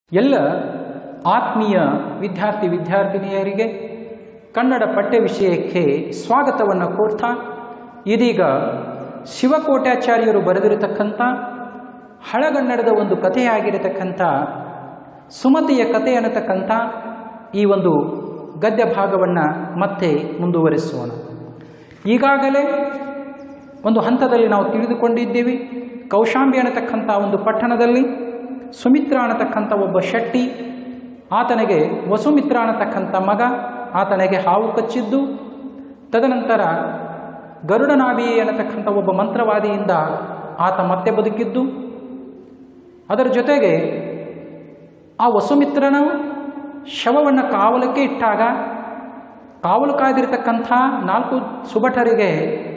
ಎಲ್ಲ ಆತ್ಮೀಯ ವಿದ್ಯಾರ್ಥಿ ವಿದ್ಯಾರ್ಥಿನಿಯರಿಗೆ ಕನ್ನಡ ಪಠ್ಯ ವಿಷಯಕ್ಕೆ ಸ್ವಾಗತವನ್ನು ಕೋರ್ತಾ ಇದೀಗ ಶಿವಕೋಟ್ಯಾಚಾರ್ಯರು ಬರೆದಿರತಕ್ಕಂಥ ಹಳಗನ್ನಡದ ಒಂದು ಕಥೆಯಾಗಿರತಕ್ಕಂಥ ಸುಮತಿಯ ಕಥೆ ಅನ್ನತಕ್ಕಂಥ ಈ ಒಂದು ಗದ್ಯ ಭಾಗವನ್ನು ಮತ್ತೆ ಮುಂದುವರಿಸೋಣ ಈಗಾಗಲೇ ಒಂದು ಹಂತದಲ್ಲಿ ನಾವು ತಿಳಿದುಕೊಂಡಿದ್ದೀವಿ ಕೌಶಾಂಬಿ ಅನ್ನತಕ್ಕಂಥ ಒಂದು ಪಟ್ಟಣದಲ್ಲಿ ಸುಮಿತ್ರ ಅನ್ನತಕ್ಕಂಥ ಒಬ್ಬ ಶೆಟ್ಟಿ ಆತನಿಗೆ ವಸುಮಿತ್ರ ಅನ್ನತಕ್ಕಂಥ ಮಗ ಆತನಿಗೆ ಹಾವು ಕಚ್ಚಿದ್ದು ತದನಂತರ ಗರುಡನಾಭಿ ಅನ್ನತಕ್ಕಂಥ ಒಬ್ಬ ಮಂತ್ರವಾದಿಯಿಂದ ಆತ ಮತ್ತೆ ಬದುಕಿದ್ದು ಅದರ ಜೊತೆಗೆ ಆ ವಸುಮಿತ್ರನ ಶವವನ್ನು ಕಾವಲಕ್ಕೆ ಇಟ್ಟಾಗ ಕಾವಲು ಕಾದಿರತಕ್ಕಂಥ ನಾಲ್ಕು ಸುಭಟರಿಗೆ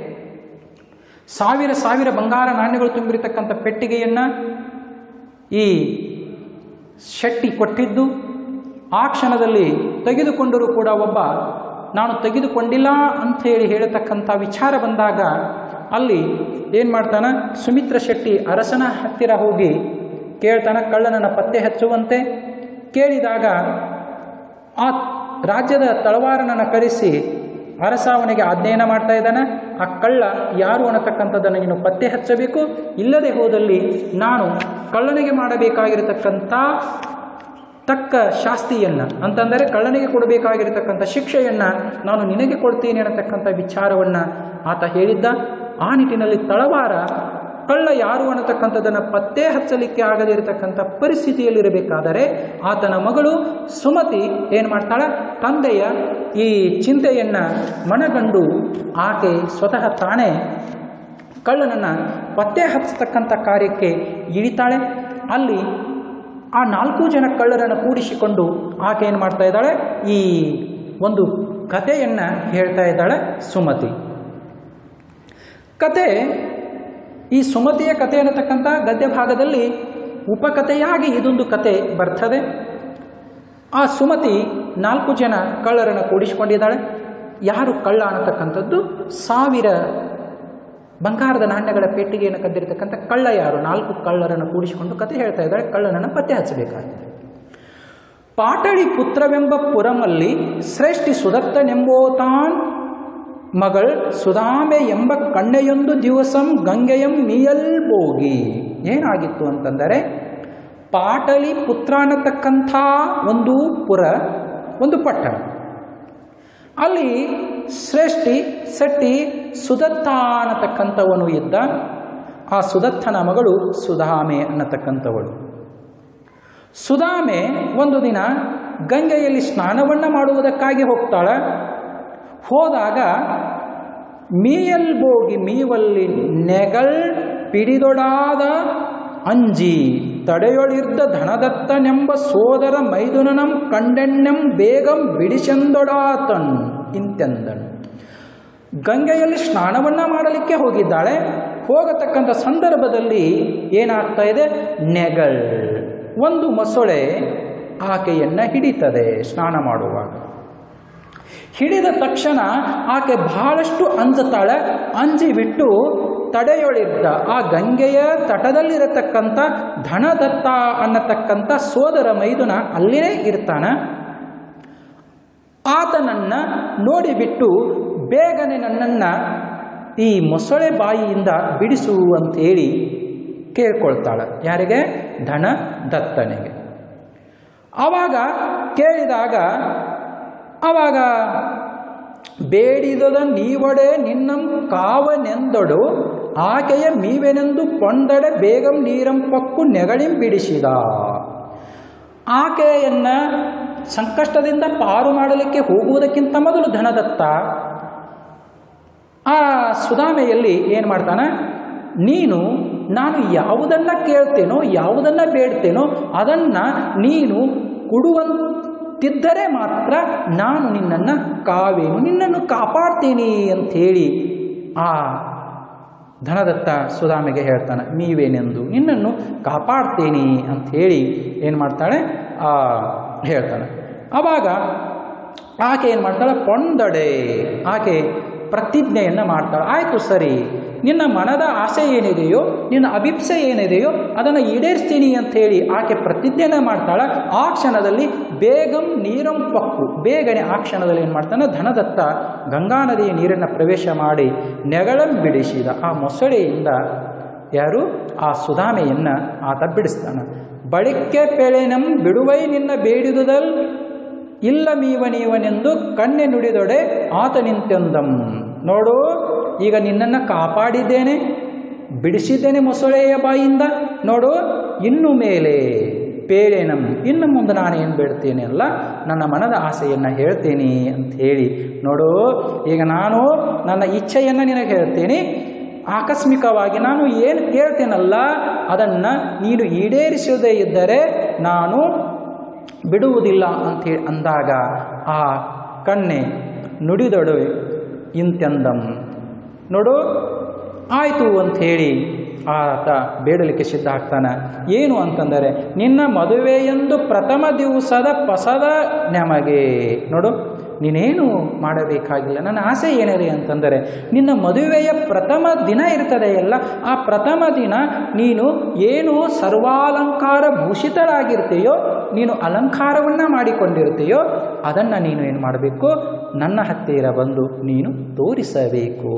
ಸಾವಿರ ಸಾವಿರ ಬಂಗಾರ ನಾಣ್ಯಗಳು ತುಂಬಿರತಕ್ಕಂಥ ಪೆಟ್ಟಿಗೆಯನ್ನು ಈ ಶೆಟ್ಟಿ ಕೊಟ್ಟಿದ್ದು ಆ ಕ್ಷಣದಲ್ಲಿ ತೆಗೆದುಕೊಂಡರೂ ಕೂಡ ಒಬ್ಬ ನಾನು ತೆಗೆದುಕೊಂಡಿಲ್ಲ ಅಂಥೇಳಿ ಹೇಳತಕ್ಕಂಥ ವಿಚಾರ ಬಂದಾಗ ಅಲ್ಲಿ ಏನು ಮಾಡ್ತಾನೆ ಸುಮಿತ್ರ ಶೆಟ್ಟಿ ಅರಸನ ಹತ್ತಿರ ಹೋಗಿ ಕೇಳ್ತಾನೆ ಕಳ್ಳನನ್ನು ಪತ್ತೆ ಹಚ್ಚುವಂತೆ ಕೇಳಿದಾಗ ಆ ರಾಜ್ಯದ ತಳವಾರನನ್ನು ಕರೆಸಿ ಅರಸ ಅವನಿಗೆ ಆಜ್ಞೆಯನ್ನು ಮಾಡ್ತಾ ಇದ್ದಾನೆ ಆ ಕಳ್ಳ ಯಾರು ಅನ್ನತಕ್ಕಂಥದ್ದನ್ನು ನೀನು ಪತ್ತೆ ಹಚ್ಚಬೇಕು ಇಲ್ಲದೆ ಹೋದಲ್ಲಿ ನಾನು ಕಳ್ಳನಿಗೆ ಮಾಡಬೇಕಾಗಿರತಕ್ಕಂಥ ತಕ್ಕ ಶಾಸ್ತಿಯನ್ನು ಅಂತಂದರೆ ಕಳ್ಳನಿಗೆ ಕೊಡಬೇಕಾಗಿರತಕ್ಕಂಥ ಶಿಕ್ಷೆಯನ್ನು ನಾನು ನಿನಗೆ ಕೊಡ್ತೀನಿ ಅನ್ನತಕ್ಕಂಥ ವಿಚಾರವನ್ನು ಆತ ಹೇಳಿದ್ದ ಆ ನಿಟ್ಟಿನಲ್ಲಿ ತಳವಾರ ಕಳ್ಳ ಯಾರು ಅನ್ನತಕ್ಕಂಥದ್ದನ್ನು ಪತ್ತೆ ಹಚ್ಚಲಿಕ್ಕೆ ಆಗದೇ ಇರತಕ್ಕಂಥ ಪರಿಸ್ಥಿತಿಯಲ್ಲಿರಬೇಕಾದರೆ ಆತನ ಮಗಳು ಸುಮತಿ ಏನು ಮಾಡ್ತಾಳೆ ತಂದೆಯ ಈ ಚಿಂತೆಯನ್ನು ಮನಗಂಡು ಆಕೆ ಸ್ವತಃ ತಾನೇ ಕಳ್ಳನನ್ನು ಪತ್ತೆ ಹಚ್ಚತಕ್ಕಂಥ ಕಾರ್ಯಕ್ಕೆ ಇಳಿತಾಳೆ ಅಲ್ಲಿ ಆ ನಾಲ್ಕು ಜನ ಕಳ್ಳರನ್ನು ಕೂಡಿಸಿಕೊಂಡು ಆಕೆ ಏನು ಮಾಡ್ತಾ ಇದ್ದಾಳೆ ಈ ಒಂದು ಕಥೆಯನ್ನು ಹೇಳ್ತಾ ಇದ್ದಾಳೆ ಸುಮತಿ ಕತೆ ಈ ಸುಮತಿಯ ಕಥೆ ಅನ್ನತಕ್ಕಂಥ ಗದ್ಯ ಭಾಗದಲ್ಲಿ ಉಪಕಥೆಯಾಗಿ ಇದೊಂದು ಕತೆ ಬರ್ತದೆ ಆ ಸುಮತಿ ನಾಲ್ಕು ಜನ ಕಳ್ಳರನ್ನು ಕೂಡಿಸಿಕೊಂಡಿದ್ದಾಳೆ ಯಾರು ಕಳ್ಳ ಅನ್ನತಕ್ಕಂಥದ್ದು ಸಾವಿರ ಬಂಗಾರದ ನಾಣ್ಯಗಳ ಪೆಟ್ಟಿಗೆಯನ್ನು ಕದ್ದಿರತಕ್ಕಂಥ ಕಳ್ಳ ಯಾರು ನಾಲ್ಕು ಕಳ್ಳರನ್ನು ಕೂಡಿಸಿಕೊಂಡು ಕತೆ ಹೇಳ್ತಾ ಇದ್ದಾಳೆ ಕಳ್ಳನನ್ನು ಪತ್ತೆ ಹಚ್ಚಬೇಕಾಗಿದೆ ಪಾಟಳಿ ಪುತ್ರವೆಂಬ ಪುರಮಲ್ಲಿ ಶ್ರೇಷ್ಠಿ ಸುದತ್ತನೆಂಬೋತಾನ್ ಮಗಳ್ ಸುಧಾಮೆ ಎಂಬ ಕಣ್ಣೆಯೊಂದು ದಿವಸಂ ಗಂಗೆಯಂ ಮೀಯಲ್ ಬೋಗಿ ಏನಾಗಿತ್ತು ಅಂತಂದರೆ ಪಾಟಲಿ ಪುತ್ರ ಅನ್ನತಕ್ಕಂಥ ಒಂದು ಪುರ ಒಂದು ಪಟ್ಟಣ ಅಲ್ಲಿ ಶ್ರೇಷ್ಠಿ ಸೆಟ್ಟಿ ಸುದತ್ತ ಅನ್ನತಕ್ಕಂಥವನು ಇದ್ದ ಆ ಸುದತ್ತನ ಮಗಳು ಸುಧಾಮೆ ಅನ್ನತಕ್ಕಂಥವಳು ಸುಧಾಮೆ ಒಂದು ದಿನ ಗಂಗೆಯಲ್ಲಿ ಸ್ನಾನವನ್ನು ಮಾಡುವುದಕ್ಕಾಗಿ ಹೋಗ್ತಾಳೆ ಹೋದಾಗ ಮೀಯಲ್ಬೋಗಿ ಮೀವಲ್ಲಿ ನೆಗಳ್ ಪಿಡಿದೊಡಾದ ಅಂಜಿ ತಡೆಯೊಳಿರ್ದ ಧನದತ್ತನೆಂಬ ಸೋದರ ಮೈದುನನಂ ಕಂಡೆಣ್ಣೆಂ ಬೇಗಂ ಬಿಡಿಸೆಂದೊಡಾತನ್ ಇಂತೆಂದನು ಗಂಗೆಯಲ್ಲಿ ಸ್ನಾನವನ್ನು ಮಾಡಲಿಕ್ಕೆ ಹೋಗಿದ್ದಾಳೆ ಹೋಗತಕ್ಕಂಥ ಸಂದರ್ಭದಲ್ಲಿ ಏನಾಗ್ತಾ ಇದೆ ನೆಗಳ್ ಒಂದು ಮೊಸಳೆ ಆಕೆಯನ್ನು ಹಿಡಿತದೆ ಸ್ನಾನ ಮಾಡುವಾಗ ಹಿಡಿದ ತಕ್ಷಣ ಆಕೆ ಬಹಳಷ್ಟು ಅಂಜುತ್ತಾಳೆ ಅಂಜಿ ಬಿಟ್ಟು ತಡೆಯೊಳಿದ್ದ ಆ ಗಂಗೆಯ ತಟದಲ್ಲಿರತಕ್ಕಂಥ ಧನದತ್ತ ಅನ್ನತಕ್ಕಂಥ ಸೋದರ ಮೈದುನ ಅಲ್ಲೇ ಇರ್ತಾನೆ ಆತನನ್ನು ನೋಡಿಬಿಟ್ಟು ಬೇಗನೆ ನನ್ನನ್ನು ಈ ಮೊಸಳೆ ಬಾಯಿಯಿಂದ ಬಿಡಿಸು ಅಂತೇಳಿ ಕೇಳ್ಕೊಳ್ತಾಳೆ ಯಾರಿಗೆ ಧನ ದತ್ತನಿಗೆ ಆವಾಗ ಕೇಳಿದಾಗ ಆವಾಗ ಬೇಡಿದದ ನೀವಡೆ ನಿನ್ನಂ ಕಾವನೆಂದೊಡು ಆಕೆಯ ಮೀವೆನೆಂದು ಪೊಂದಡೆ ಬೇಗಂ ನೀರಂ ಪಕ್ಕು ನೆಗಳಿಂ ಬಿಡಿಸಿದ ಆಕೆಯನ್ನು ಸಂಕಷ್ಟದಿಂದ ಪಾರು ಮಾಡಲಿಕ್ಕೆ ಹೋಗುವುದಕ್ಕಿಂತ ಮೊದಲು ಧನದತ್ತ ಆ ಸುಧಾಮೆಯಲ್ಲಿ ಏನು ಮಾಡ್ತಾನೆ ನೀನು ನಾನು ಯಾವುದನ್ನು ಕೇಳ್ತೇನೋ ಯಾವುದನ್ನು ಬೇಡ್ತೇನೋ ಅದನ್ನು ನೀನು ಕೊಡುವಂತಿದ್ದರೆ ಮಾತ್ರ ನಾನು ನಿನ್ನನ್ನು ಕಾವೇನು ನಿನ್ನನ್ನು ಕಾಪಾಡ್ತೀನಿ ಅಂಥೇಳಿ ಆ ಧನದತ್ತ ಸುಧಾಮೆಗೆ ಹೇಳ್ತಾನೆ ನೀವೇನೆಂದು ನಿನ್ನನ್ನು ಕಾಪಾಡ್ತೀನಿ ಅಂಥೇಳಿ ಏನು ಮಾಡ್ತಾಳೆ ಹೇಳ್ತಾಳೆ ಆವಾಗ ಆಕೆ ಏನು ಮಾಡ್ತಾಳೆ ಪೊಂದಡೆ ಆಕೆ ಪ್ರತಿಜ್ಞೆಯನ್ನು ಮಾಡ್ತಾಳೆ ಆಯಿತು ಸರಿ ನಿನ್ನ ಮನದ ಆಸೆ ಏನಿದೆಯೋ ನಿನ್ನ ಅಭಿಪ್ಸೆ ಏನಿದೆಯೋ ಅದನ್ನು ಈಡೇರಿಸ್ತೀನಿ ಅಂತ ಹೇಳಿ ಆಕೆ ಪ್ರತಿಜ್ಞೆನ ಮಾಡ್ತಾಳೆ ಆ ಕ್ಷಣದಲ್ಲಿ ಬೇಗಂ ನೀರಂ ಪಕ್ಕು ಬೇಗನೆ ಆ ಕ್ಷಣದಲ್ಲಿ ಏನು ಮಾಡ್ತಾನೆ ಧನದತ್ತ ಗಂಗಾ ನದಿಯ ನೀರನ್ನು ಪ್ರವೇಶ ಮಾಡಿ ನೆಗಳಂ ಬಿಡಿಸಿದ ಆ ಮೊಸಳೆಯಿಂದ ಯಾರು ಆ ಸುಧಾಮೆಯನ್ನು ಆತ ಬಿಡಿಸ್ತಾನೆ ಬಳಿಕೆ ಪೆಳೆನಂ ಬಿಡುವೈ ನಿನ್ನ ಬೇಡಿದುದಲ್ ಇಲ್ಲ ಮೀವನೀವನೆಂದು ಕಣ್ಣೆ ನುಡಿದೊಡೆ ಆತ ನಿಂತೆಂದಂ ನೋಡು ಈಗ ನಿನ್ನನ್ನು ಕಾಪಾಡಿದ್ದೇನೆ ಬಿಡಿಸಿದ್ದೇನೆ ಮೊಸಳೆಯ ಬಾಯಿಂದ ನೋಡು ಇನ್ನು ಮೇಲೆ ಪೇಳೆನಂ ಇನ್ನು ಮುಂದೆ ನಾನು ಏನು ಬೇಡ್ತೇನೆ ಅಲ್ಲ ನನ್ನ ಮನದ ಆಸೆಯನ್ನು ಹೇಳ್ತೇನೆ ಅಂತ ಹೇಳಿ ನೋಡು ಈಗ ನಾನು ನನ್ನ ಇಚ್ಛೆಯನ್ನು ನಿನಗೆ ಹೇಳ್ತೇನೆ ಆಕಸ್ಮಿಕವಾಗಿ ನಾನು ಏನು ಕೇಳ್ತೇನಲ್ಲ ಅದನ್ನು ನೀನು ಈಡೇರಿಸದೇ ಇದ್ದರೆ ನಾನು ಬಿಡುವುದಿಲ್ಲ ಅಂಥೇಳಿ ಅಂದಾಗ ಆ ಕಣ್ಣೆ ನುಡಿದೊಡು ಇಂತೆಂದಂ ನೋಡು ಆಯಿತು ಅಂಥೇಳಿ ಆತ ಬೇಡಲಿಕ್ಕೆ ಸಿದ್ಧ ಆಗ್ತಾನೆ ಏನು ಅಂತಂದರೆ ನಿನ್ನ ಮದುವೆಯೆಂದು ಪ್ರಥಮ ದಿವಸದ ಪಸದ ನಮಗೆ ನೋಡು ನೀನೇನು ಮಾಡಬೇಕಾಗಿಲ್ಲ ನನ್ನ ಆಸೆ ಏನಿದೆ ಅಂತಂದರೆ ನಿನ್ನ ಮದುವೆಯ ಪ್ರಥಮ ದಿನ ಇರ್ತದೆಯಲ್ಲ ಆ ಪ್ರಥಮ ದಿನ ನೀನು ಏನು ಸರ್ವಾಲಂಕಾರ ಭೂಷಿತರಾಗಿರ್ತೀಯೋ ನೀನು ಅಲಂಕಾರವನ್ನು ಮಾಡಿಕೊಂಡಿರ್ತೀಯೋ ಅದನ್ನು ನೀನು ಏನು ಮಾಡಬೇಕು ನನ್ನ ಹತ್ತಿರ ಬಂದು ನೀನು ತೋರಿಸಬೇಕು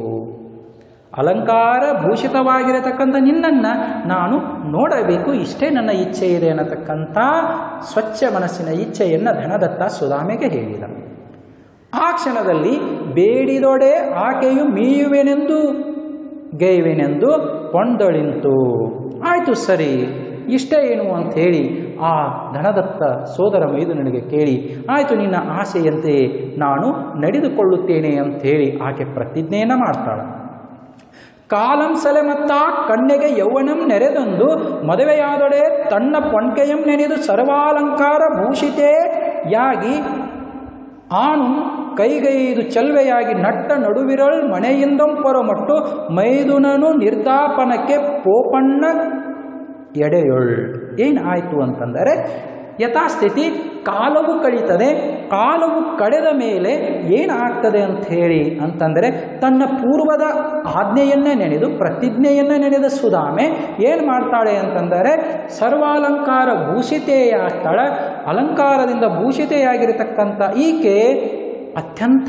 ಅಲಂಕಾರ ಭೂಷಿತವಾಗಿರತಕ್ಕಂಥ ನಿನ್ನನ್ನು ನಾನು ನೋಡಬೇಕು ಇಷ್ಟೇ ನನ್ನ ಇಚ್ಛೆ ಇದೆ ಅನ್ನತಕ್ಕಂಥ ಸ್ವಚ್ಛ ಮನಸ್ಸಿನ ಇಚ್ಛೆಯನ್ನು ಧನದತ್ತ ಸುಧಾಮೆಗೆ ಹೇಳಿದ ಆ ಕ್ಷಣದಲ್ಲಿ ಬೇಡಿದೊಡೆ ಆಕೆಯು ಮೀಯುವೆನೆಂದು ಗೈವೆನೆಂದು ಕೊಂಡೊಳಿಂತು ಆಯಿತು ಸರಿ ಇಷ್ಟೇ ಏನು ಅಂಥೇಳಿ ಆ ಧನದತ್ತ ಸೋದರ ಮೈದುನನಿಗೆ ಕೇಳಿ ಆಯಿತು ನಿನ್ನ ಆಸೆಯಂತೆ ನಾನು ನಡೆದುಕೊಳ್ಳುತ್ತೇನೆ ಅಂಥೇಳಿ ಆಕೆ ಪ್ರತಿಜ್ಞೆಯನ್ನು ಮಾಡ್ತಾಳೆ ಕಾಲಂ ಸಲೆ ಮತ್ತ ಕಣ್ಣೆಗೆ ಯೌವನಂ ನೆರೆದೊಂದು ಮದುವೆಯಾದೊಡೆ ತನ್ನ ಪೊಣ್ಕೆಯಂ ನೆನೆದು ಸರ್ವಾಲಂಕಾರ ಭೂಷಿತೇ ಯಾಗಿ ಆನು ಕೈಗೈದು ಚಲ್ವೆಯಾಗಿ ನಟ್ಟ ನಡುವಿರಳ್ ಮನೆಯಿಂದಂ ಪೊರಮಟ್ಟು ಮೈದುನನು ನಿರ್ದಾಪನಕ್ಕೆ ಪೋಪಣ್ಣ ಎಡೆಯೊಳ್ ಏನಾಯಿತು ಅಂತಂದರೆ ಯಥಾಸ್ಥಿತಿ ಕಾಲವು ಕಳೀತದೆ ಕಾಲವು ಕಳೆದ ಮೇಲೆ ಏನಾಗ್ತದೆ ಅಂತ ಹೇಳಿ ಅಂತಂದರೆ ತನ್ನ ಪೂರ್ವದ ಆಜ್ಞೆಯನ್ನೇ ನೆನೆದು ಪ್ರತಿಜ್ಞೆಯನ್ನೇ ನೆನೆದ ಸುಧಾಮೆ ಏನು ಮಾಡ್ತಾಳೆ ಅಂತಂದರೆ ಸರ್ವಾಲಂಕಾರ ಭೂಷಿತೆಯಾಗ್ತಾಳೆ ಅಲಂಕಾರದಿಂದ ಭೂಷಿತೆಯಾಗಿರತಕ್ಕಂಥ ಈಕೆ ಅತ್ಯಂತ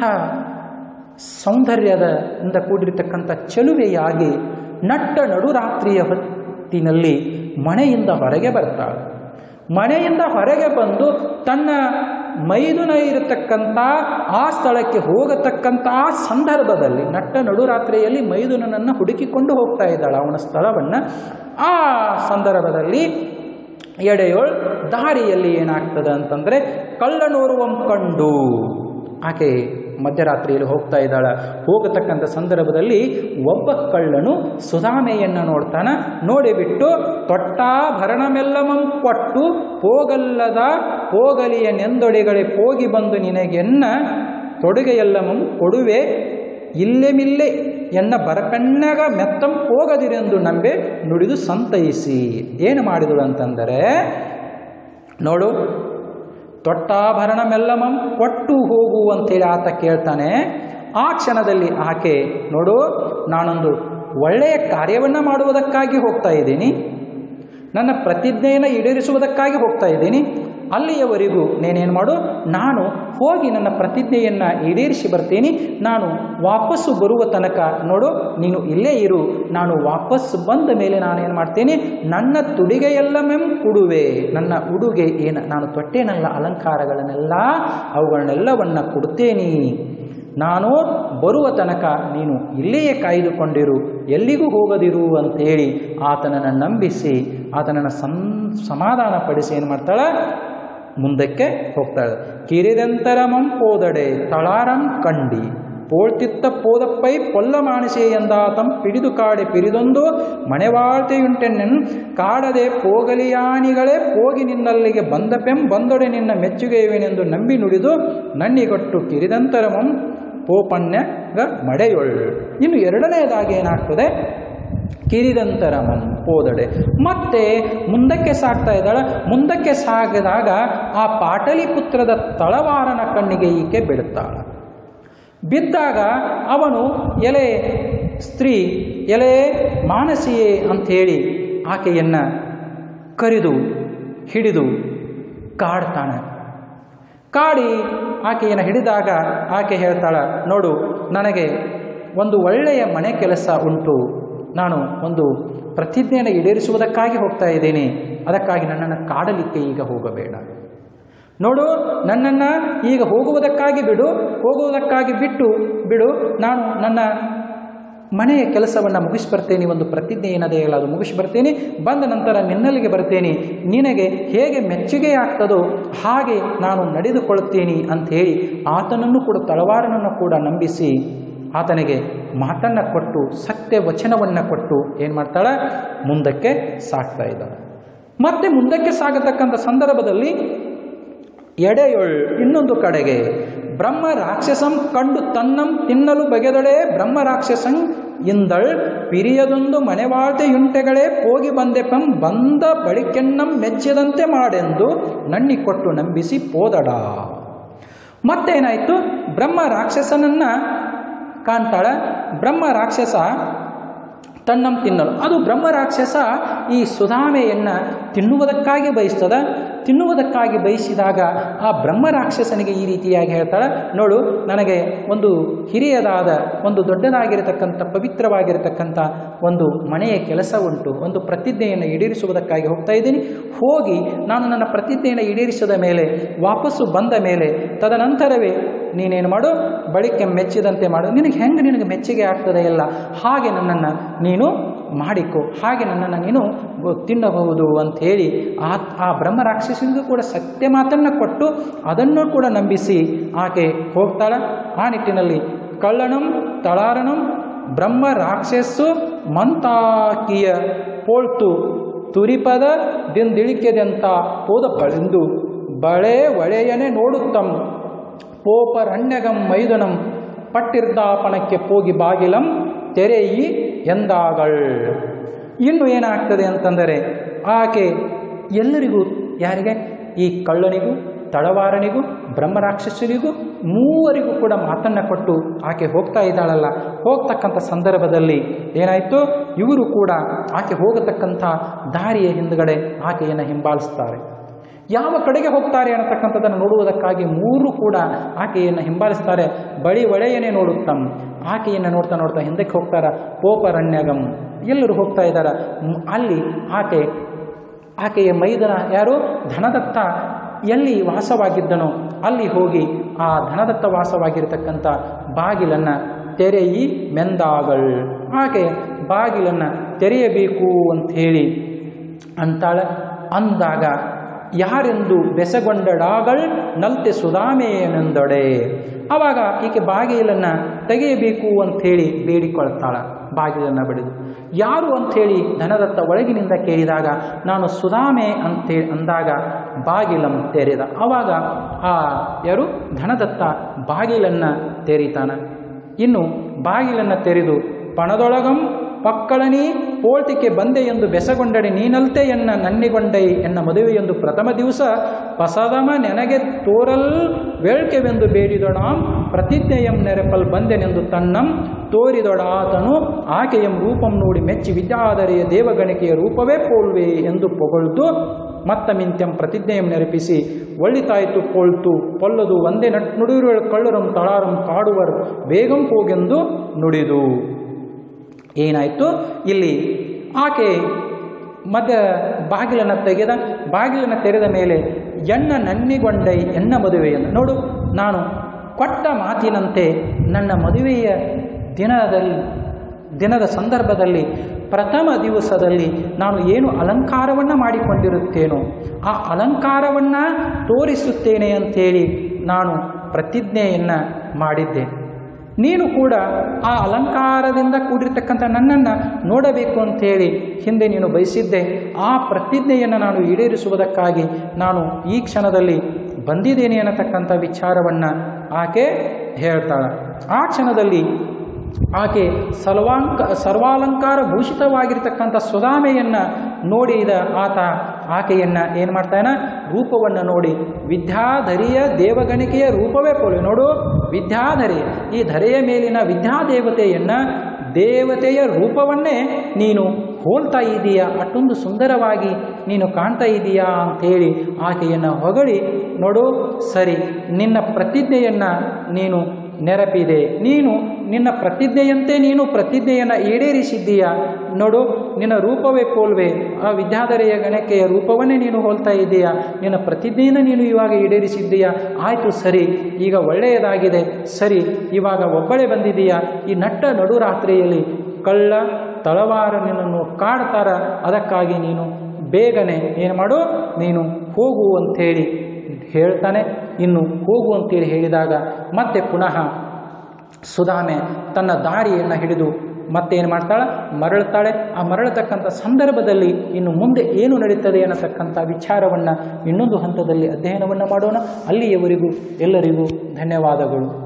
ಸೌಂದರ್ಯದ ಇಂದ ಕೂಡಿರತಕ್ಕಂಥ ಚೆಲುವೆಯಾಗಿ ನಟ್ಟ ನಡುರಾತ್ರಿಯ ಹೊತ್ತಿನಲ್ಲಿ ಮನೆಯಿಂದ ಹೊರಗೆ ಬರ್ತಾಳೆ ಮನೆಯಿಂದ ಹೊರಗೆ ಬಂದು ತನ್ನ ಮೈದುನ ಇರತಕ್ಕಂಥ ಆ ಸ್ಥಳಕ್ಕೆ ಹೋಗತಕ್ಕಂಥ ಸಂದರ್ಭದಲ್ಲಿ ನಟ್ಟ ನಡುರಾತ್ರಿಯಲ್ಲಿ ಮೈದುನನನ್ನು ಹುಡುಕಿಕೊಂಡು ಹೋಗ್ತಾ ಇದ್ದಾಳೆ ಅವನ ಸ್ಥಳವನ್ನು ಆ ಸಂದರ್ಭದಲ್ಲಿ ಎಡೆಯೋಳ್ ದಾರಿಯಲ್ಲಿ ಏನಾಗ್ತದೆ ಅಂತಂದರೆ ಕಳ್ಳನೋರುವಂ ಕಂಡು ಆಕೆ ಮಧ್ಯರಾತ್ರಿಯಲ್ಲಿ ಹೋಗ್ತಾ ಇದ್ದಾಳೆ ಹೋಗತಕ್ಕಂಥ ಸಂದರ್ಭದಲ್ಲಿ ಒಬ್ಬ ಕಳ್ಳನು ಸುಧಾಮೆಯನ್ನು ನೋಡ್ತಾನೆ ನೋಡಿಬಿಟ್ಟು ತೊಟ್ಟಾಭರಣಮೆಲ್ಲಮಂ ಕೊಟ್ಟು ಹೋಗಲ್ಲದ ಹೋಗಲಿಯ ನೆಂದೊಡೆಗಳೇ ಹೋಗಿ ಬಂದು ನಿನಗೆನ್ನ ತೊಡುಗೆಯಲ್ಲಮಂ ಕೊಡುವೆ ಇಲ್ಲೆಮಿಲ್ಲೆ ಎನ್ನ ಬರಪೆಣ್ಣಗ ಮೆತ್ತಂ ಹೋಗದಿರೆಂದು ನಂಬೆ ನುಡಿದು ಸಂತೈಸಿ ಏನು ಮಾಡಿದಳು ಅಂತಂದರೆ ನೋಡು ತೊಟ್ಟಾಭರಣಮೆಲ್ಲಮಂ ಕೊಟ್ಟು ಹೋಗು ಅಂತೇಳಿ ಆತ ಕೇಳ್ತಾನೆ ಆ ಕ್ಷಣದಲ್ಲಿ ಆಕೆ ನೋಡು ನಾನೊಂದು ಒಳ್ಳೆಯ ಕಾರ್ಯವನ್ನು ಮಾಡುವುದಕ್ಕಾಗಿ ಹೋಗ್ತಾ ಇದ್ದೀನಿ ನನ್ನ ಪ್ರತಿಜ್ಞೆಯನ್ನು ಈಡೇರಿಸುವುದಕ್ಕಾಗಿ ಹೋಗ್ತಾ ಇದ್ದೀನಿ ಅಲ್ಲಿಯವರೆಗೂ ನೀನೇನು ಮಾಡು ನಾನು ಹೋಗಿ ನನ್ನ ಪ್ರತಿಜ್ಞೆಯನ್ನು ಈಡೇರಿಸಿ ಬರ್ತೀನಿ ನಾನು ವಾಪಸ್ಸು ಬರುವ ತನಕ ನೋಡು ನೀನು ಇಲ್ಲೇ ಇರು ನಾನು ವಾಪಸ್ಸು ಬಂದ ಮೇಲೆ ನಾನೇನು ಮಾಡ್ತೇನೆ ನನ್ನ ತುಡಿಗೆಯೆಲ್ಲ ಮೆಂ ಕೊಡುವೆ ನನ್ನ ಉಡುಗೆ ಏನು ನಾನು ತೊಟ್ಟೇನಲ್ಲ ಅಲಂಕಾರಗಳನ್ನೆಲ್ಲ ಅವುಗಳನ್ನೆಲ್ಲವನ್ನು ಕೊಡ್ತೇನೆ ನಾನು ಬರುವ ತನಕ ನೀನು ಇಲ್ಲಿಯೇ ಕಾಯ್ದುಕೊಂಡಿರು ಎಲ್ಲಿಗೂ ಹೋಗದಿರು ಅಂತೇಳಿ ಆತನನ್ನು ನಂಬಿಸಿ ಆತನನ್ನು ಸಂ ಸಮಾಧಾನಪಡಿಸಿ ಏನು ಮಾಡ್ತಾಳೆ ಮುಂದಕ್ಕೆ ಹೋಗ್ತಾಳೆ ಕಿರಿದಂತರಮಂ ಪೋದಡೆ ತಳಾರಂ ಕಂಡಿ ಪೋಳ್ತಿತ್ತ ಪೋದಪ್ಪೈ ಪೊಲ್ಲ ಮಾಣಿಸೆ ಎಂದಾತಂ ಪಿಡಿದು ಕಾಡೆ ಪಿರಿದೊಂದು ಮನೆವಾಳ್ತೆಯುಂಟೆನ್ನೆನ್ ಕಾಡದೆ ಪೋಗಲಿಯಾನಿಗಳೇ ಹೋಗಿ ನಿನ್ನಲ್ಲಿಗೆ ಬಂದ ಪೆಂ ಬಂದೊಡೆ ನಿನ್ನ ಮೆಚ್ಚುಗೆಯುವೆನೆಂದು ನಂಬಿ ನುಡಿದು ನನ್ನಿಗೊಟ್ಟು ಕಿರಿದಂತರಮಂ ಪೋಪಣ್ಯಗ ಮಡೆಯೊಳ್ ಇನ್ನು ಎರಡನೆಯದಾಗಿ ಏನಾಗ್ತದೆ ಕಿರಿದಂತರಮಂ ಹೋದಡೆ ಮತ್ತೆ ಮುಂದಕ್ಕೆ ಸಾಗ್ತಾ ಇದ್ದಾಳೆ ಮುಂದಕ್ಕೆ ಸಾಗಿದಾಗ ಆ ಪಾಟಲಿಪುತ್ರದ ತಳವಾರನ ಕಣ್ಣಿಗೆ ಈಕೆ ಬೀಳುತ್ತಾಳೆ ಬಿದ್ದಾಗ ಅವನು ಎಲೆ ಸ್ತ್ರೀ ಎಲೆ ಮಾನಸಿಯೇ ಅಂಥೇಳಿ ಆಕೆಯನ್ನು ಕರೆದು ಹಿಡಿದು ಕಾಡ್ತಾನೆ ಕಾಡಿ ಆಕೆಯನ್ನು ಹಿಡಿದಾಗ ಆಕೆ ಹೇಳ್ತಾಳ ನೋಡು ನನಗೆ ಒಂದು ಒಳ್ಳೆಯ ಮನೆ ಕೆಲಸ ಉಂಟು ನಾನು ಒಂದು ಪ್ರತಿಜ್ಞೆಯನ್ನು ಈಡೇರಿಸುವುದಕ್ಕಾಗಿ ಹೋಗ್ತಾ ಇದ್ದೇನೆ ಅದಕ್ಕಾಗಿ ನನ್ನನ್ನು ಕಾಡಲಿಕ್ಕೆ ಈಗ ಹೋಗಬೇಡ ನೋಡು ನನ್ನನ್ನು ಈಗ ಹೋಗುವುದಕ್ಕಾಗಿ ಬಿಡು ಹೋಗುವುದಕ್ಕಾಗಿ ಬಿಟ್ಟು ಬಿಡು ನಾನು ನನ್ನ ಮನೆಯ ಕೆಲಸವನ್ನು ಮುಗಿಸಿ ಬರ್ತೇನೆ ಒಂದು ಪ್ರತಿಜ್ಞೆ ಏನದೇ ಇಲ್ಲ ಅದು ಮುಗಿಸಿ ಬರ್ತೇನೆ ಬಂದ ನಂತರ ನಿನ್ನಲ್ಲಿಗೆ ಬರ್ತೇನೆ ನಿನಗೆ ಹೇಗೆ ಮೆಚ್ಚುಗೆ ಆಗ್ತದೋ ಹಾಗೆ ನಾನು ನಡೆದುಕೊಳ್ಳುತ್ತೇನೆ ಅಂಥೇಳಿ ಆತನನ್ನು ಕೂಡ ತಳವಾರನನ್ನು ಕೂಡ ನಂಬಿಸಿ ಆತನಿಗೆ ಮಾತನ್ನು ಕೊಟ್ಟು ಸತ್ಯ ವಚನವನ್ನು ಕೊಟ್ಟು ಏನು ಮಾಡ್ತಾಳೆ ಮುಂದಕ್ಕೆ ಸಾಗ್ತಾ ಇದ್ದಾಳೆ ಮತ್ತೆ ಮುಂದಕ್ಕೆ ಸಾಗತಕ್ಕಂಥ ಸಂದರ್ಭದಲ್ಲಿ ಎಡೆಯೊಳ್ ಇನ್ನೊಂದು ಕಡೆಗೆ ಬ್ರಹ್ಮ ರಾಕ್ಷಸಂ ಕಂಡು ತನ್ನಂ ತಿನ್ನಲು ಬಗೆದೊಡೆ ಬ್ರಹ್ಮ ರಾಕ್ಷಸಂ ಇಂದಳ್ ಪಿರಿಯದೊಂದು ಮನೆವಾಳ್ತೆಯುಂಟೆಗಳೇ ಹೋಗಿ ಬಂದೆಪಂ ಬಂದ ಬಳಿಕೆನ್ನಂ ಮೆಚ್ಚಿದಂತೆ ಮಾಡೆಂದು ನಣ್ಣಿ ಕೊಟ್ಟು ನಂಬಿಸಿ ಪೋದಡ ಮತ್ತೇನಾಯಿತು ಬ್ರಹ್ಮ ರಾಕ್ಷಸನನ್ನು ಕಾಣ್ತಾಳ ಬ್ರಹ್ಮ ರಾಕ್ಷಸ ತನ್ನಂ ತಿನ್ನಲು ಅದು ಬ್ರಹ್ಮ ರಾಕ್ಷಸ ಈ ಸುಧಾಮೆಯನ್ನು ತಿನ್ನುವುದಕ್ಕಾಗಿ ಬಯಸ್ತದ ತಿನ್ನುವುದಕ್ಕಾಗಿ ಬಯಸಿದಾಗ ಆ ಬ್ರಹ್ಮ ರಾಕ್ಷಸನಿಗೆ ಈ ರೀತಿಯಾಗಿ ಹೇಳ್ತಾಳೆ ನೋಡು ನನಗೆ ಒಂದು ಹಿರಿಯದಾದ ಒಂದು ದೊಡ್ಡದಾಗಿರತಕ್ಕಂಥ ಪವಿತ್ರವಾಗಿರತಕ್ಕಂಥ ಒಂದು ಮನೆಯ ಕೆಲಸ ಉಂಟು ಒಂದು ಪ್ರತಿಜ್ಞೆಯನ್ನು ಈಡೇರಿಸುವುದಕ್ಕಾಗಿ ಹೋಗ್ತಾ ಇದ್ದೀನಿ ಹೋಗಿ ನಾನು ನನ್ನ ಪ್ರತಿಜ್ಞೆಯನ್ನು ಈಡೇರಿಸಿದ ಮೇಲೆ ವಾಪಸ್ಸು ಬಂದ ಮೇಲೆ ತದನಂತರವೇ ನೀನೇನು ಮಾಡು ಬಳಿಕೆ ಮೆಚ್ಚಿದಂತೆ ಮಾಡು ನಿನಗೆ ಹೆಂಗೆ ನಿನಗೆ ಮೆಚ್ಚುಗೆ ಆಗ್ತದೆ ಇಲ್ಲ ಹಾಗೆ ನನ್ನನ್ನು ನೀನು ಮಾಡಿಕೊ ಹಾಗೆ ನನ್ನನ್ನು ನೀನು ತಿನ್ನಬಹುದು ಅಂಥೇಳಿ ಆ ಆ ಬ್ರಹ್ಮ ರಾಕ್ಷಸಿಗೂ ಕೂಡ ಸತ್ಯ ಮಾತನ್ನು ಕೊಟ್ಟು ಅದನ್ನು ಕೂಡ ನಂಬಿಸಿ ಆಕೆ ಹೋಗ್ತಾಳ ಆ ನಿಟ್ಟಿನಲ್ಲಿ ಕಳ್ಳಣಂ ತಳಾರಣಂ ಬ್ರಹ್ಮ ರಾಕ್ಷಸ್ಸು ಮಂತಾಕಿಯ ಪೋಳ್ತು ತುರಿಪದ ದಿಂದಿಳಿಕೆದೆಂತ ಹೋದಪ್ಪಳೆಂದು ಬಳೆ ಒಳೆಯನೆ ನೋಡುತ್ತಂ ಪೋಪರಣ್ಯಗಂ ಮೈದುನಂ ಪಟ್ಟಿರ್ದಾಪಣಕ್ಕೆ ಹೋಗಿ ಬಾಗಿಲಂ ತೆರೆಯಿ ಎಂದಾಗಳ್ ಇನ್ನು ಏನಾಗ್ತದೆ ಅಂತಂದರೆ ಆಕೆ ಎಲ್ಲರಿಗೂ ಯಾರಿಗೆ ಈ ಕಳ್ಳನಿಗೂ ತಳವಾರನಿಗೂ ಬ್ರಹ್ಮರಾಕ್ಷಸರಿಗೂ ಮೂವರಿಗೂ ಕೂಡ ಮಾತನ್ನು ಕೊಟ್ಟು ಆಕೆ ಹೋಗ್ತಾ ಇದ್ದಾಳಲ್ಲ ಹೋಗ್ತಕ್ಕಂಥ ಸಂದರ್ಭದಲ್ಲಿ ಏನಾಯಿತು ಇವರು ಕೂಡ ಆಕೆ ಹೋಗತಕ್ಕಂಥ ದಾರಿಯ ಹಿಂದುಗಡೆ ಆಕೆಯನ್ನು ಹಿಂಬಾಲಿಸ್ತಾರೆ ಯಾವ ಕಡೆಗೆ ಹೋಗ್ತಾರೆ ಅನ್ನತಕ್ಕಂಥದ್ದನ್ನು ನೋಡುವುದಕ್ಕಾಗಿ ಮೂರು ಕೂಡ ಆಕೆಯನ್ನು ಹಿಂಬಾಲಿಸ್ತಾರೆ ಬಳಿ ಒಳೆಯನೇ ನೋಡುತ್ತಂ ಆಕೆಯನ್ನು ನೋಡ್ತಾ ನೋಡ್ತಾ ಹಿಂದಕ್ಕೆ ಹೋಗ್ತಾರ ಪೋಪರಣ್ಯಗಂ ಎಲ್ಲರೂ ಹೋಗ್ತಾ ಇದ್ದಾರೆ ಮ್- ಅಲ್ಲಿ ಆಕೆ ಆಕೆಯ ಮೈದನ ಯಾರು ಧನದತ್ತ ಎಲ್ಲಿ ವಾಸವಾಗಿದ್ದನೋ ಅಲ್ಲಿ ಹೋಗಿ ಆ ಧನದತ್ತ ವಾಸವಾಗಿರತಕ್ಕಂಥ ಬಾಗಿಲನ್ನು ತೆರೆಯಿ ಮೆಂದಾಗಳ್ ಆಕೆ ಬಾಗಿಲನ್ನು ತೆರೆಯಬೇಕು ಅಂತ ಹೇಳಿ ಅಂತಾಳ ಅಂದಾಗ ಯಾರೆಂದು ಬೆಸಗೊಂಡಡಾಗಳ್ ನಲ್ತೆ ಸುಧಾಮೆಯನೆಂದೊಡೆ ಆವಾಗ ಈಕೆ ಬಾಗಿಲನ್ನು ತೆಗೆಯಬೇಕು ಅಂಥೇಳಿ ಬೇಡಿಕೊಳ್ತಾಳ ಬಾಗಿಲನ್ನು ಬಡಿದು ಯಾರು ಅಂಥೇಳಿ ಧನದತ್ತ ಒಳಗಿನಿಂದ ಕೇಳಿದಾಗ ನಾನು ಸುಧಾಮೆ ಅಂತೇಳಿ ಅಂದಾಗ ಬಾಗಿಲಂ ತೆರೆದ ಆವಾಗ ಆ ಯಾರು ಧನದತ್ತ ಬಾಗಿಲನ್ನು ತೆರೀತಾನ ಇನ್ನು ಬಾಗಿಲನ್ನು ತೆರೆದು ಪಣದೊಳಗಂ ಪಕ್ಕಳನಿ ಪೋಳ್ತಿಕೆ ಬಂದೆ ಎಂದು ಬೆಸಗೊಂಡಡೆ ನೀನಲ್ತೆ ಎನ್ನ ನನ್ನಿಗೊಂಡೈ ಎನ್ನ ಮದುವೆಯೊಂದು ಪ್ರಥಮ ದಿವಸ ಪಸದಮ ನೆನಗೆ ತೋರಲ್ ವೇಳ್ಕೆವೆಂದು ಬೇಡಿದೊಡಾಂ ಪ್ರತಿಜ್ಞೆಯಂ ನೆರೆಪಲ್ ಬಂದೆನೆಂದು ತನ್ನಂ ತೋರಿದೊಡಾತನು ಆಕೆಯಂ ರೂಪಂ ನೋಡಿ ಮೆಚ್ಚಿ ವಿದ್ಯಾಧರೆಯ ದೇವಗಣಿಕೆಯ ರೂಪವೇ ಪೋಲ್ವೆ ಎಂದು ಪೊಗಳ್ದು ಮತ್ತ ಮಿಂತ್ಯಂ ಪ್ರತಿಜ್ಞೆಯಂ ನೆರಪಿಸಿ ಒಳ್ಳಿತಾಯ್ತು ಪೋಳ್ತು ಪೊಲ್ಲದು ಒಂದೇ ನಟ್ ನುಡಿಯುವ ಕಳ್ಳರಂ ತಳಾರಂ ಕಾಡುವರ್ ಬೇಗಂ ಹೋಗೆಂದು ನುಡಿದು ಏನಾಯಿತು ಇಲ್ಲಿ ಆಕೆ ಮಧ್ಯ ಬಾಗಿಲನ್ನು ತೆಗೆದ ಬಾಗಿಲನ್ನು ತೆರೆದ ಮೇಲೆ ಎಣ್ಣ ನನ್ನಿಗೊಂಡೈ ಎನ್ನ ಮದುವೆಯನ್ನು ನೋಡು ನಾನು ಕೊಟ್ಟ ಮಾತಿನಂತೆ ನನ್ನ ಮದುವೆಯ ದಿನದಲ್ಲಿ ದಿನದ ಸಂದರ್ಭದಲ್ಲಿ ಪ್ರಥಮ ದಿವಸದಲ್ಲಿ ನಾನು ಏನು ಅಲಂಕಾರವನ್ನು ಮಾಡಿಕೊಂಡಿರುತ್ತೇನೋ ಆ ಅಲಂಕಾರವನ್ನು ತೋರಿಸುತ್ತೇನೆ ಅಂಥೇಳಿ ನಾನು ಪ್ರತಿಜ್ಞೆಯನ್ನು ಮಾಡಿದ್ದೆ ನೀನು ಕೂಡ ಆ ಅಲಂಕಾರದಿಂದ ಕೂಡಿರ್ತಕ್ಕಂಥ ನನ್ನನ್ನು ನೋಡಬೇಕು ಅಂತೇಳಿ ಹಿಂದೆ ನೀನು ಬಯಸಿದ್ದೆ ಆ ಪ್ರತಿಜ್ಞೆಯನ್ನು ನಾನು ಈಡೇರಿಸುವುದಕ್ಕಾಗಿ ನಾನು ಈ ಕ್ಷಣದಲ್ಲಿ ಬಂದಿದ್ದೇನೆ ಅನ್ನತಕ್ಕಂಥ ವಿಚಾರವನ್ನು ಆಕೆ ಹೇಳ್ತಾಳೆ ಆ ಕ್ಷಣದಲ್ಲಿ ಆಕೆ ಸರ್ವಾಂಕ ಸರ್ವಾಲಂಕಾರ ಭೂಷಿತವಾಗಿರ್ತಕ್ಕಂಥ ಸುಧಾಮೆಯನ್ನು ನೋಡಿದ ಆತ ಆಕೆಯನ್ನು ಏನು ಮಾಡ್ತಾನ ರೂಪವನ್ನು ನೋಡಿ ವಿದ್ಯಾಧರಿಯ ದೇವಗಣಿಕೆಯ ರೂಪವೇ ಪೋಲಿ ನೋಡು ವಿದ್ಯಾಧರಿ ಈ ಧರೆಯ ಮೇಲಿನ ವಿದ್ಯಾದೇವತೆಯನ್ನು ದೇವತೆಯ ರೂಪವನ್ನೇ ನೀನು ಹೋಲ್ತಾ ಇದೀಯಾ ಅಷ್ಟೊಂದು ಸುಂದರವಾಗಿ ನೀನು ಕಾಣ್ತಾ ಇದೀಯಾ ಅಂತೇಳಿ ಆಕೆಯನ್ನು ಹೊಗಳಿ ನೋಡು ಸರಿ ನಿನ್ನ ಪ್ರತಿಜ್ಞೆಯನ್ನು ನೀನು ನೆರಪಿದೆ ನೀನು ನಿನ್ನ ಪ್ರತಿಜ್ಞೆಯಂತೆ ನೀನು ಪ್ರತಿಜ್ಞೆಯನ್ನು ಈಡೇರಿಸಿದ್ದೀಯಾ ನೋಡು ನಿನ್ನ ರೂಪವೇ ಪೋಲ್ವೆ ಆ ವಿದ್ಯಾಧರೆಯ ಗಣಕೆಯ ರೂಪವನ್ನೇ ನೀನು ಹೋಲ್ತಾ ಇದ್ದೀಯಾ ನಿನ್ನ ಪ್ರತಿಜ್ಞೆಯನ್ನು ನೀನು ಇವಾಗ ಈಡೇರಿಸಿದ್ದೀಯಾ ಆಯಿತು ಸರಿ ಈಗ ಒಳ್ಳೆಯದಾಗಿದೆ ಸರಿ ಇವಾಗ ಒಬ್ಬಳೇ ಬಂದಿದ್ದೀಯಾ ಈ ನಟ್ಟ ನಡುರಾತ್ರಿಯಲ್ಲಿ ಕಳ್ಳ ತಳವಾರ ನಿನ್ನನ್ನು ಕಾಡ್ತಾರ ಅದಕ್ಕಾಗಿ ನೀನು ಬೇಗನೆ ಏನು ಮಾಡು ನೀನು ಹೋಗು ಅಂಥೇಳಿ ಹೇಳ್ತಾನೆ ಇನ್ನು ಹೋಗು ಅಂತೇಳಿ ಹೇಳಿದಾಗ ಮತ್ತೆ ಪುನಃ ಸುಧಾಮೆ ತನ್ನ ದಾರಿಯನ್ನು ಹಿಡಿದು ಮತ್ತೇನು ಮಾಡ್ತಾಳೆ ಮರಳುತ್ತಾಳೆ ಆ ಮರಳತಕ್ಕಂಥ ಸಂದರ್ಭದಲ್ಲಿ ಇನ್ನು ಮುಂದೆ ಏನು ನಡೀತದೆ ಅನ್ನತಕ್ಕಂಥ ವಿಚಾರವನ್ನು ಇನ್ನೊಂದು ಹಂತದಲ್ಲಿ ಅಧ್ಯಯನವನ್ನು ಮಾಡೋಣ ಅಲ್ಲಿಯವರೆಗೂ ಎಲ್ಲರಿಗೂ ಧನ್ಯವಾದಗಳು